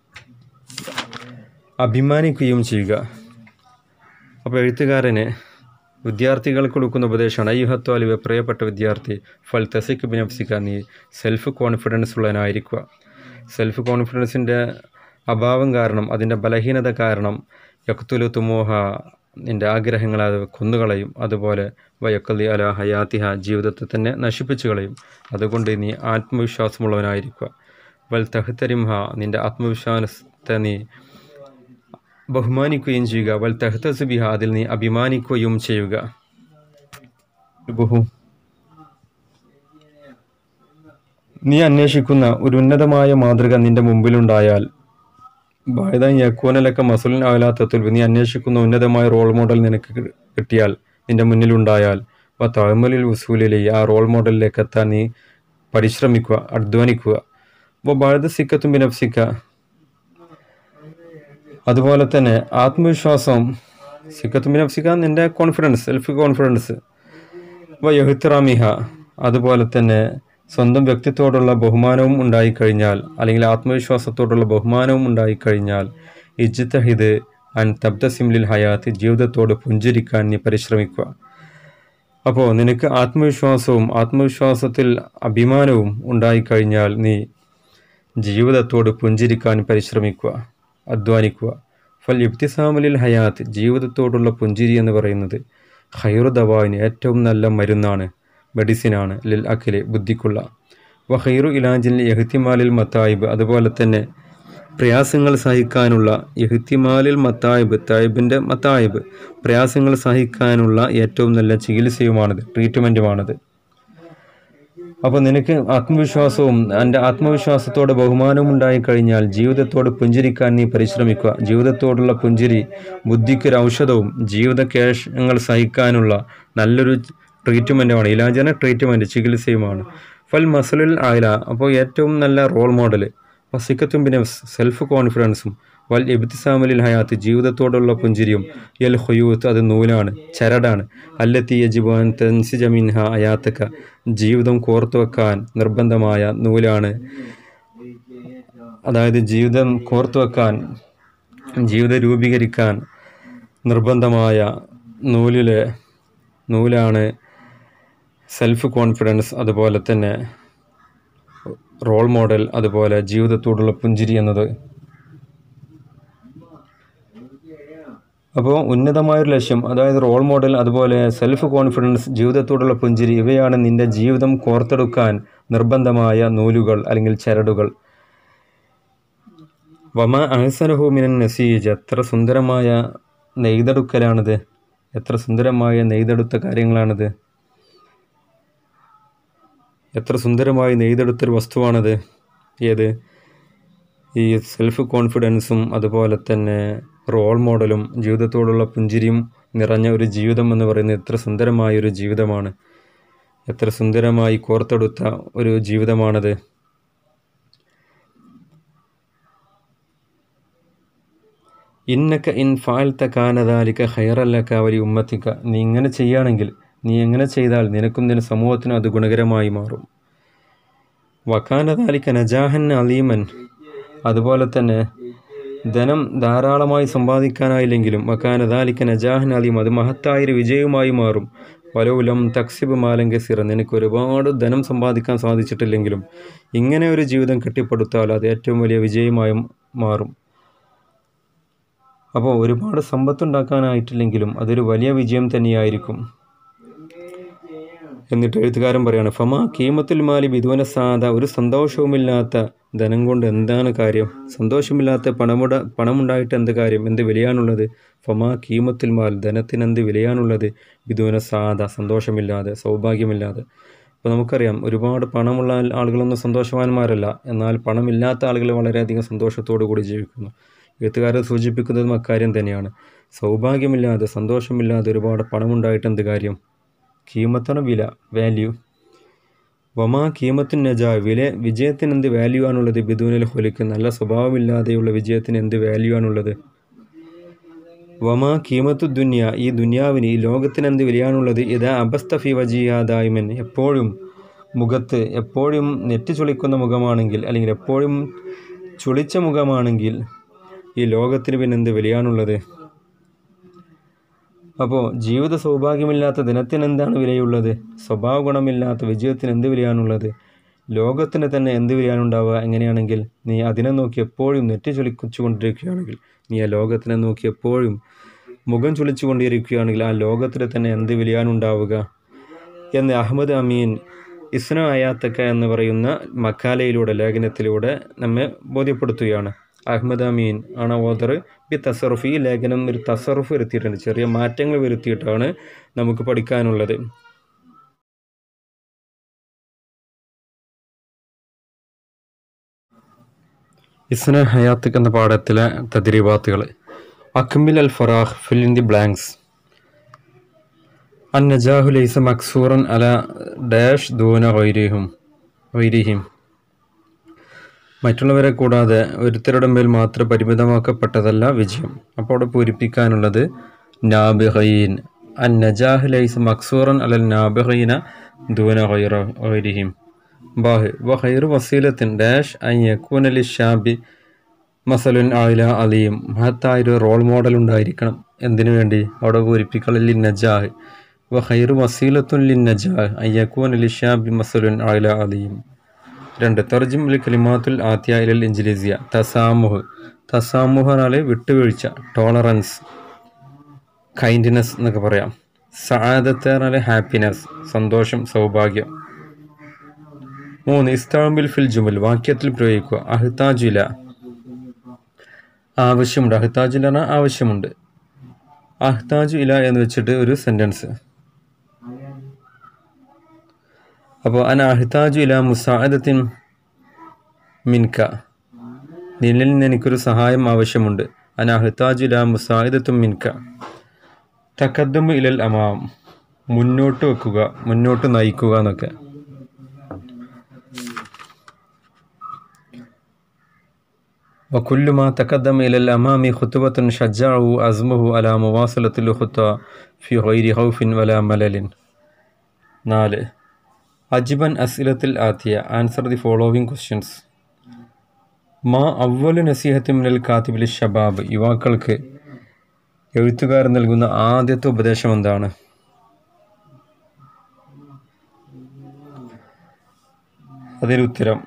അഭിമാനിക്കുകയും ചെയ്യുക അപ്പോൾ എഴുത്തുകാരന് വിദ്യാർത്ഥികൾക്ക് കൊടുക്കുന്ന ഉപദേശമാണ് അയ്യുഹത്വാലിവെ പ്രിയപ്പെട്ട വിദ്യാർത്ഥി ഫൽ തസിക്ക് ബിനഫ്സിക്ക നീ സെൽഫ് കോൺഫിഡൻസ് ഉള്ളവനായിരിക്കുക സെൽഫ് കോൺഫിഡൻസിൻ്റെ അഭാവം കാരണം അതിൻ്റെ ബലഹീനത കാരണം യക്തുലു തുമോഹ നിൻ്റെ ആഗ്രഹങ്ങളെ അത് കൊന്നുകളയും അതുപോലെ വയക്കലി അല ഹയാത്തിഹ ജീവിതത്തെ തന്നെ നശിപ്പിച്ചു കളയും അതുകൊണ്ട് നീ ആത്മവിശ്വാസമുള്ളവനായിരിക്കുക വൽ തഹ്തരിംഹ നിൻ്റെ ആത്മവിശ്വാസത്തെ നീ ബഹുമാനിക്കുകയും ചെയ്യുക വൽ തഹ്തസുബിഹ അതിൽ നീ അഭിമാനിക്കുകയും ചെയ്യുക ബഹു നീ അന്വേഷിക്കുന്ന ഒരു ഉന്നതമായ മാതൃക നിന്റെ മുമ്പിലുണ്ടായാൽ ബായതാൻ യക്കൂനലൊക്കെ മസുലിൻ ആലാത്തത്തിൽ നീ അന്വേഷിക്കുന്ന ഉന്നതമായ റോൾ മോഡൽ നിനക്ക് കിട്ടിയാൽ നിന്റെ മുന്നിലുണ്ടായാൽ വ തഴമലിൽ വസൂലിലെ ആ റോൾ മോഡലിലേക്ക് എത്താൻ നീ പരിശ്രമിക്കുക അധ്വാനിക്കുക അപ്പോൾ ബാഴത സിക്കത്തും ബിനഫ്സിക്ക അതുപോലെ തന്നെ ആത്മവിശ്വാസം സിക്കത്തും ബിനഫ്സിക്ക നിന്റെ കോൺഫിഡൻസ് സെൽഫ് കോൺഫിഡൻസ് വ യഹിത്റാമിഹ അതുപോലെ തന്നെ സ്വന്തം വ്യക്തിത്വത്തോടുള്ള ബഹുമാനവും ഉണ്ടായിക്കഴിഞ്ഞാൽ അല്ലെങ്കിൽ ആത്മവിശ്വാസത്തോടുള്ള ബഹുമാനവും ഉണ്ടായിക്കഴിഞ്ഞാൽ ഇജ്തഹിദ് അൻ തബ്ദസിംലിൽ ഹയാത്ത് ജീവിതത്തോട് പുഞ്ചിരിക്കാൻ നീ പരിശ്രമിക്കുക അപ്പോൾ നിനക്ക് ആത്മവിശ്വാസവും ആത്മവിശ്വാസത്തിൽ അഭിമാനവും ഉണ്ടായിക്കഴിഞ്ഞാൽ നീ ജീവിതത്തോട് പുഞ്ചിരിക്കാൻ പരിശ്രമിക്കുക അധ്വാനിക്കുക ഫൽ ഇബ്തിസാമലിൽ ഹയാത്ത് ജീവിതത്തോടുള്ള പുഞ്ചിരി എന്ന് പറയുന്നത് ഹൈറു ദവാവിന് ഏറ്റവും നല്ല മരുന്നാണ് മെഡിസിനാണ് ലിൽ അഖില് ബുദ്ധിക്കുള്ള വ ഹൈറു ഇലാജിൽ എഹ്തിമാലിൽ മത്തായിബ് അതുപോലെ തന്നെ പ്രയാസങ്ങൾ സഹിക്കാനുള്ള എഹ്തിമാലിൽ മത്തായിബ് തായിബിൻ്റെ മത്തായിബ് പ്രയാസങ്ങൾ സഹിക്കാനുള്ള ഏറ്റവും നല്ല ചികിത്സയുമാണിത് ട്രീറ്റ്മെൻറ്റുമാണിത് അപ്പോൾ നിനക്ക് ആത്മവിശ്വാസവും എൻ്റെ ആത്മവിശ്വാസത്തോടെ ബഹുമാനവും ഉണ്ടായിക്കഴിഞ്ഞാൽ ജീവിതത്തോട് പുഞ്ചിരിക്കാൻ നീ പരിശ്രമിക്കുക ജീവിതത്തോടുള്ള പുഞ്ചിരി ബുദ്ധിക്കൊരു ഔഷധവും ജീവിത കേശങ്ങൾ സഹിക്കാനുള്ള നല്ലൊരു ട്രീറ്റ്മെൻറ്റുമാണ് ഇലാജന ട്രീറ്റ്മെൻറ്റ് ചികിത്സയുമാണ് ഫൽ മസലുൽ ആയില അപ്പോൾ ഏറ്റവും നല്ല റോൾ മോഡൽ വസിക്കത്തും പിന്നെ സെൽഫ് കോൺഫിഡൻസും വൽ എബിത്തിസാമലിൽ ഹയാത്ത് ജീവിതത്തോടുള്ള പുഞ്ചിരിയും യൽ ഹുയൂത്ത് അത് നൂലാണ് ചരടാണ് അല്ലത്തി യജിബാൻ തൻസിജമിൻഹ അയാത്തക്ക ജീവിതം കോർത്തു വെക്കാൻ നിർബന്ധമായ നൂലാണ് അതായത് ജീവിതം കോർത്തു വെക്കാൻ ജീവിതം രൂപീകരിക്കാൻ നിർബന്ധമായ നൂലിലെ നൂലാണ് സെൽഫ് കോൺഫിഡൻസ് അതുപോലെ തന്നെ റോൾ മോഡൽ അതുപോലെ ജീവിതത്തോടുള്ള പുഞ്ചിരി എന്നത് അപ്പോൾ ഉന്നതമായൊരു ലക്ഷ്യം അതായത് റോൾ മോഡൽ അതുപോലെ സെൽഫ് കോൺഫിഡൻസ് ജീവിതത്തോടുള്ള പുഞ്ചിരി ഇവയാണ് നിന്റെ ജീവിതം കോർത്തെടുക്കാൻ നിർബന്ധമായ നൂലുകൾ അല്ലെങ്കിൽ ചരടുകൾ വമ അഹസനഹുമിനൻ നസീജ് എത്ര സുന്ദരമായ നെയ്തെടുക്കലാണിത് എത്ര സുന്ദരമായ നെയ്തെടുത്ത കാര്യങ്ങളാണിത് എത്ര സുന്ദരമായി നെയ്തെടുത്തൊരു വസ്തുവാണത് ഏത് ഈ സെൽഫ് കോൺഫിഡൻസും അതുപോലെ തന്നെ റോൾ മോഡലും ജീവിതത്തോടുള്ള പുഞ്ചിരിയും നിറഞ്ഞ ഒരു ജീവിതം എന്ന് പറയുന്നത് എത്ര സുന്ദരമായ ഒരു ജീവിതമാണ് എത്ര സുന്ദരമായി കോർത്തെടുത്ത ഒരു ജീവിതമാണത് ഇന്നക്ക ഇൻ ഫാൽത്ത കാനദാലിക്ക ഹൈറല്ലക്ക വലി ഉമ്മത്തിക്ക നീ ഇങ്ങനെ ചെയ്യുകയാണെങ്കിൽ നീ എങ്ങനെ ചെയ്താൽ നിനക്കും നിന്റെ സമൂഹത്തിനും അത് ഗുണകരമായി മാറും വക്കാനദാലിക്ക നജാഹൻ അലീമൻ അതുപോലെ തന്നെ ധനം ധാരാളമായി സമ്പാദിക്കാനായില്ലെങ്കിലും വക്കാനദാലിക്ക നജാഹൻ അലീം അത് മഹത്തായൊരു വിജയവുമായി മാറും വലവുലം തക്സിബ് മാലങ്കസിറ നിനക്ക് ഒരുപാട് ധനം സമ്പാദിക്കാൻ സാധിച്ചിട്ടില്ലെങ്കിലും ഇങ്ങനെ ഒരു ജീവിതം കെട്ടിപ്പടുത്താൽ അത് ഏറ്റവും വലിയ വിജയമായി മാറും അപ്പോൾ ഒരുപാട് സമ്പത്തുണ്ടാക്കാനായിട്ടില്ലെങ്കിലും അതൊരു വലിയ വിജയം തന്നെയായിരിക്കും എന്നിട്ട് എഴുത്തുകാരൻ പറയാണ് ഫമ കീമത്തുൽ മാലി ബിദുവന സാധ ഒരു സന്തോഷവുമില്ലാത്ത ധനം കൊണ്ട് എന്താണ് കാര്യം സന്തോഷമില്ലാത്ത പണമുട പണമുണ്ടായിട്ട് എന്ത് കാര്യം എന്ത് വിലയാണുള്ളത് ഫമ കീമത്തുൽ മാൽ ധനത്തിന് എന്ത് വിലയാണുള്ളത് ബിദുവന സാധ സന്തോഷമില്ലാതെ സൗഭാഗ്യമില്ലാതെ അപ്പോൾ നമുക്കറിയാം ഒരുപാട് പണമുള്ള ആൾ- ആളുകളൊന്നും സന്തോഷവാന്മാരല്ല എന്നാൽ പണമില്ലാത്ത ആളുകൾ വളരെയധികം സന്തോഷത്തോടു കൂടി ജീവിക്കുന്നു എഴുത്തുകാരൻ സൂചിപ്പിക്കുന്നതും അക്കാര്യം തന്നെയാണ് സൗഭാഗ്യമില്ലാതെ സന്തോഷമില്ലാതെ ഒരുപാട് പണമുണ്ടായിട്ട് എന്ത് കാര്യം കീമത്താണ് വില വാല്യൂ വമാ കീമത്തിൻ നജാ വില വിജയത്തിന് എന്ത് വാല്യൂ ആണുള്ളത് ബിദൂനിൽ ഹൊലിക്ക് നല്ല സ്വഭാവമില്ലാതെയുള്ള വിജയത്തിന് എന്ത് വാല്യൂ ആണുള്ളത് വമാ കീമത്തു ദുന്യ ഈ ദുന്യാവിന് ഈ ലോകത്തിന് എന്ത് വിലയാണുള്ളത് ഇതാ അബസ്തഫി വജിയാദായ്മൻ എപ്പോഴും മുഖത്ത് എപ്പോഴും നെറ്റി ചുളിക്കുന്ന മുഖമാണെങ്കിൽ അല്ലെങ്കിൽ എപ്പോഴും ചുളിച്ച മുഖമാണെങ്കിൽ ഈ ലോകത്തിന് പിന്നെ എന്ത് വിലയാണുള്ളത് അപ്പോൾ ജീവിത സൗഭാഗ്യമില്ലാത്ത ദിനത്തിന് എന്താണ് വിലയുള്ളത് സ്വഭാവ ഗുണമില്ലാത്ത വിജയത്തിന് എന്ത് വിലയാണുള്ളത് ലോകത്തിന് തന്നെ എന്ത് വിലയാണുണ്ടാവുക എങ്ങനെയാണെങ്കിൽ നീ അതിനെ നോക്കി എപ്പോഴും നെറ്റി ചുളിച്ചു കൊണ്ടിരിക്കുകയാണെങ്കിൽ നീ ആ ലോകത്തിനെ നോക്കി എപ്പോഴും മുഖം ചുളിച്ചു കൊണ്ടിരിക്കുകയാണെങ്കിൽ ആ ലോകത്തിന് തന്നെ എന്ത് വിലയാണുണ്ടാവുക എന്ന് അഹമ്മദ് അമീൻ ഇസ്നോ അയാത്തക്ക എന്ന് പറയുന്ന മക്കാലയിലൂടെ ലേഖനത്തിലൂടെ നമ്മെ ബോധ്യപ്പെടുത്തുകയാണ് അഹമ്മദ് അമീൻ ആണ് ഓദർ ബി തസറുഫ് ഈ ലേഖനം ഒരു തസറുഫ് വരുത്തിയിട്ടുണ്ട് ചെറിയ മാറ്റങ്ങൾ വരുത്തിയിട്ടാണ് നമുക്ക് പഠിക്കാനുള്ളത് ഇസ്ന ഹയാത്തിക് എന്ന പാഠത്തിലെ തദ്രീബാത്തുകൾ അക്മിൽ അൽ ഫറാഹ് ഫിൽ ഇൻ ദി ബ്ലാങ്ക്സ് അൻ നജാഹു ലൈസ മക്സൂറൻ അല ഡാഷ് ദൂന വൈരിഹും വൈരിഹിം മറ്റുള്ളവരെ കൂടാതെ ഒരുത്തരുടെ മേൽ മാത്രം പരിമിതമാക്കപ്പെട്ടതല്ല വിജയം അപ്പോൾ അവിടെ പൂരിപ്പിക്കാനുള്ളത് നാബിഹീൻ അൻ നജാഹ് ലൈസ് മക്സൂറൻ അലൽ നാബിഹീന ദൂന ഗൈറ ഗൈരിഹിം ബാഹ് വ ഖൈറു വസീലത്തിൻ ഡാഷ് അൻ യക്കൂന ലിഷാബി മസലുൻ ആയില അലിയും മഹത്തായൊരു റോൾ മോഡൽ ഉണ്ടായിരിക്കണം എന്തിനു വേണ്ടി അവിടെ പൂരിപ്പിക്കള ലിൻ നജാഹ് വ ഖൈറു വസീലത്തുൻ ലിൻ നജാഹ് അൻ യക്കൂന ലിഷാബി മസലുൻ ആയില അലിയും രണ്ട് തർജിം അൽ കലിമാത്തുൽ ആത്യ ഇലൽ ഇഞ്ചിലിസിയ തസാമുഹ് തസാമുഹ് എന്നാൽ വിട്ടുവീഴ്ച ടോളറൻസ് കൈൻഡ്നെസ് എന്നൊക്കെ പറയാം സആദത്ത് എന്നാൽ ഹാപ്പിനെസ് സന്തോഷം സൗഭാഗ്യം മൂന്ന് ഇസ്താമിൽ ഫിൽ ജുമൽ വാക്യത്തിൽ പ്രയോഗിക്കുക അഹ്താജുല ആവശ്യമുണ്ട് അഹ്താജുല പറഞ്ഞാൽ ആവശ്യമുണ്ട് അഹ്താജു ഇല എന്ന് വെച്ചിട്ട് ഒരു സെൻറ്റൻസ് അപ്പോൾ അന അഹ്താജു ഇല മുസാദത്തിൻ മിൻക നിന്നിൽ നിന്ന് എനിക്കൊരു സഹായം ആവശ്യമുണ്ട് അന അഹ്താജു ഇല മുസാദത്തും മിൻക തക്കദ്ദമു ഇലൽ അമാം മുന്നോട്ട് വെക്കുക മുന്നോട്ട് നയിക്കുക എന്നൊക്കെ وكل ما تقدم إلى الأمام خطوة شجعه عزمه على مواصلة الخطى في غير خوف ولا ملل നാല് അജിബൻ അസിലത്തിൽ ആത്തിയ ആൻസർ ദി ഫോളോവിങ് ക്വസ്റ്റ്യൻസ് മാ അവലു നസീഹത്തി മിനൽ കാത്തിബിൽ ഷബാബ് യുവാക്കൾക്ക് എഴുത്തുകാരൻ നൽകുന്ന ആദ്യത്തെ ഉപദേശം എന്താണ് അതിന് ഉത്തരം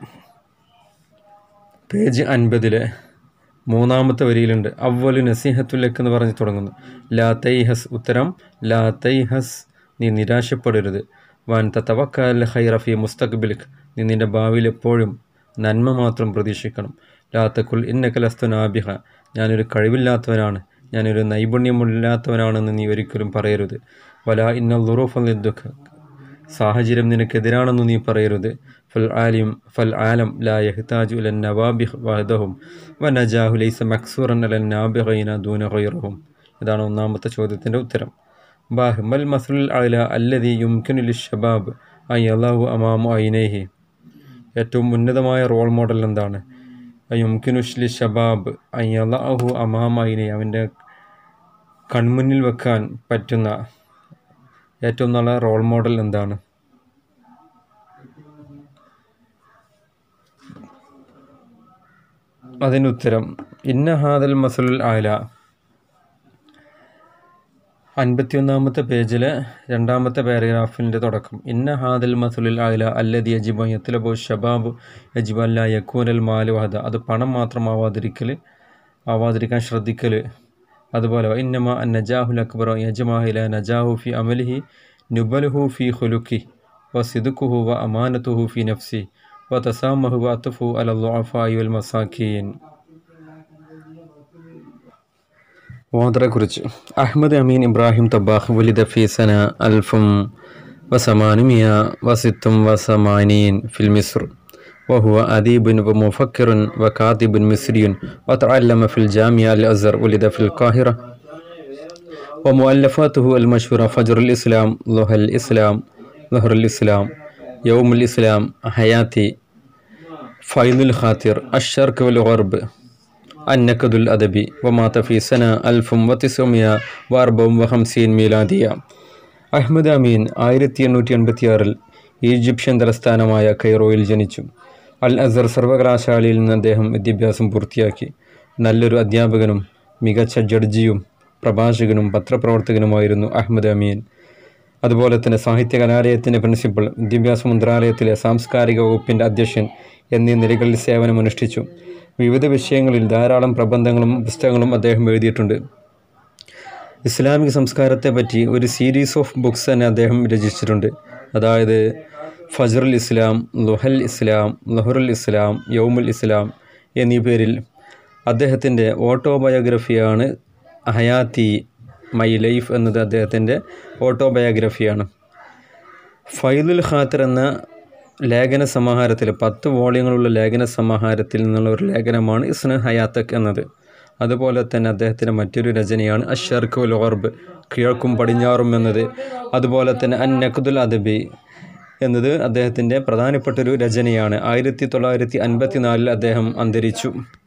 പേജ് അൻപതിലെ മൂന്നാമത്തെ വരിയിലുണ്ട് അവലു നസീഹത്തുലക്ക് എന്ന് പറഞ്ഞ് തുടങ്ങുന്നു ലാ തൈഹസ് ഉത്തരം ലാ തൈഹസ് നീ നിരാശപ്പെടരുത് വാൻ തവക്കൽ ഹൈറഫി മുസ്തഖ്ബിലിക് നീ നിന്റെ ഭാവിയിൽ എപ്പോഴും നന്മ മാത്രം പ്രതീക്ഷിക്കണം ലാത്തക്കുൽ ഇന്നക്കലസ്തു നാബിഹ ഞാനൊരു കഴിവില്ലാത്തവനാണ് ഞാനൊരു നൈപുണ്യമില്ലാത്തവനാണെന്ന് നീ ഒരിക്കലും പറയരുത് വല ഇന്ന ലുറൂഫ് സാഹചര്യം നിനക്കെതിരാണെന്ന് നീ പറയരുത് ഫൽ ആലിം ഫൽ ആലം ലാ യഹ്താജു ഇലൻ നവാബിഹ് വഹദഹും വ നജാഹു ലൈസ മക്സൂറൻ അലൻ നാബിഹൈന ദൂന ഗൈറഹും ഇതാണ് ഒന്നാമത്തെ ചോദ്യത്തിൻ്റെ ഉത്തരം ബാഹ് മൽ മസ്ലുൽ അല അല്ലതി യുംകിനു ലിഷബാബ് ഐ അള്ളാഹു അമാമു ഐനൈഹി ഏറ്റവും ഉന്നതമായ റോൾ മോഡൽ എന്താണ് യുംകിനുഷ്ലി ഷബാബ് ഐ അള്ളാഹു അമാമ ഐനൈ അവൻ്റെ കൺമുന്നിൽ വെക്കാൻ പറ്റുന്ന ഏറ്റവും നല്ല റോൾ മോഡൽ എന്താണ് അതിന് ഉത്തരം ഇന്ന ഹാദൽ മസലുൽ ആല അൻപത്തിയൊന്നാമത്തെ പേജിലെ രണ്ടാമത്തെ പാരഗ്രാഫിൻ്റെ തുടക്കം ഇന്ന ഹാദൽ മസുലിൽ ആല അല്ലതി യജിബ യത്തിലബോ ഷബാബ് യജിബ് അല്ല യക്കൂനൽ മാല് വഹദ അത് പണം മാത്രമാവാതിരിക്കൽ ആവാതിരിക്കാൻ ശ്രദ്ധിക്കൽ അതുപോലെ ഇന്നമ അൻ നജാഹുൽ അക്ബർ യജമാഹില നജാഹു ഫി അമലിഹി നുബലുഹു ഫി ഹുലുക്കി വ സിദുക്കുഹു വ അമാനത്തുഹു ഫി നഫ്സി വ തസാമഹു വ അത്തുഫു അലല്ലാഫായി വൽ മസാഖീൻ വാദറെക്കുറിച്ച് അഹമ്മദ് അമീൻ ഇബ്രാഹിം തബാഖ് വലിദ ഫി സന അൽഫും വസമാനുമിയ വസിത്തും വസമാനീൻ ഫിൽ മിസ്ർ وهو أديب ومفكر وكاتب مصري وتعلم في الجامعة الأزهر ولد في القاهرة ومؤلفاته المشهورة فجر الإسلام ضحى الإسلام ظهر الإسلام يوم الإسلام حياتي فيض الخاطر الشرق والغرب النكد الأدبي ومات في سنة 1954 ميلادية അഹമ്മദ് അമീൻ ആയിരത്തി എണ്ണൂറ്റി എൺപത്തിയാറിൽ ഈജിപ്ഷ്യൻ തലസ്ഥാനമായ കൈറോയിൽ ജനിച്ചു അൽ അസർ സർവകലാശാലയിൽ നിന്ന് അദ്ദേഹം വിദ്യാഭ്യാസം പൂർത്തിയാക്കി നല്ലൊരു അധ്യാപകനും മികച്ച ജഡ്ജിയും പ്രഭാഷകനും പത്രപ്രവർത്തകനുമായിരുന്നു അഹമ്മദ് അമീൻ അതുപോലെ തന്നെ സാഹിത്യ കലാലയത്തിൻ്റെ പ്രിൻസിപ്പൽ വിദ്യാഭ്യാസ മന്ത്രാലയത്തിലെ സാംസ്കാരിക വകുപ്പിൻ്റെ അധ്യക്ഷൻ എന്നീ നിലകളിൽ സേവനമനുഷ്ഠിച്ചു വിവിധ വിഷയങ്ങളിൽ ധാരാളം പ്രബന്ധങ്ങളും പുസ്തകങ്ങളും അദ്ദേഹം എഴുതിയിട്ടുണ്ട് ഇസ്ലാമിക സംസ്കാരത്തെ പറ്റി ഒരു സീരീസ് ഓഫ് ബുക്സ് തന്നെ അദ്ദേഹം രചിച്ചിട്ടുണ്ട് അതായത് ഫജറുൽ ഇസ്ലാം ലുഹൽ ഇസ്ലാം ലഹറുൽ ഇസ്ലാം യൗമുൽ ഇസ്ലാം എന്നീ പേരിൽ അദ്ദേഹത്തിൻ്റെ ഓട്ടോബയോഗ്രഫിയാണ് ഹയാത്തി മൈ ലൈഫ് എന്നത് അദ്ദേഹത്തിൻ്റെ ഓട്ടോബയോഗ്രഫിയാണ് ഫൈലുൽ ഖാത്തർ എന്ന ലേഖന സമാഹാരത്തിൽ പത്ത് വോളിയങ്ങളുള്ള ലേഖന സമാഹാരത്തിൽ നിന്നുള്ള ഒരു ലേഖനമാണ് ഇസ്ന ഹയാത്തക് എന്നത് അതുപോലെ തന്നെ അദ്ദേഹത്തിൻ്റെ മറ്റൊരു രചനയാണ് അഷർക്ക് ഉൽ ഓർബ് കിഴക്കും പടിഞ്ഞാറും എന്നത് അതുപോലെ തന്നെ അൻ നഖ്ദുൽ അദബി എന്നത് അദ്ദേഹത്തിൻ്റെ പ്രധാനപ്പെട്ടൊരു രചനയാണ് ആയിരത്തി തൊള്ളായിരത്തി അൻപത്തി നാലിൽ അദ്ദേഹം അന്തരിച്ചു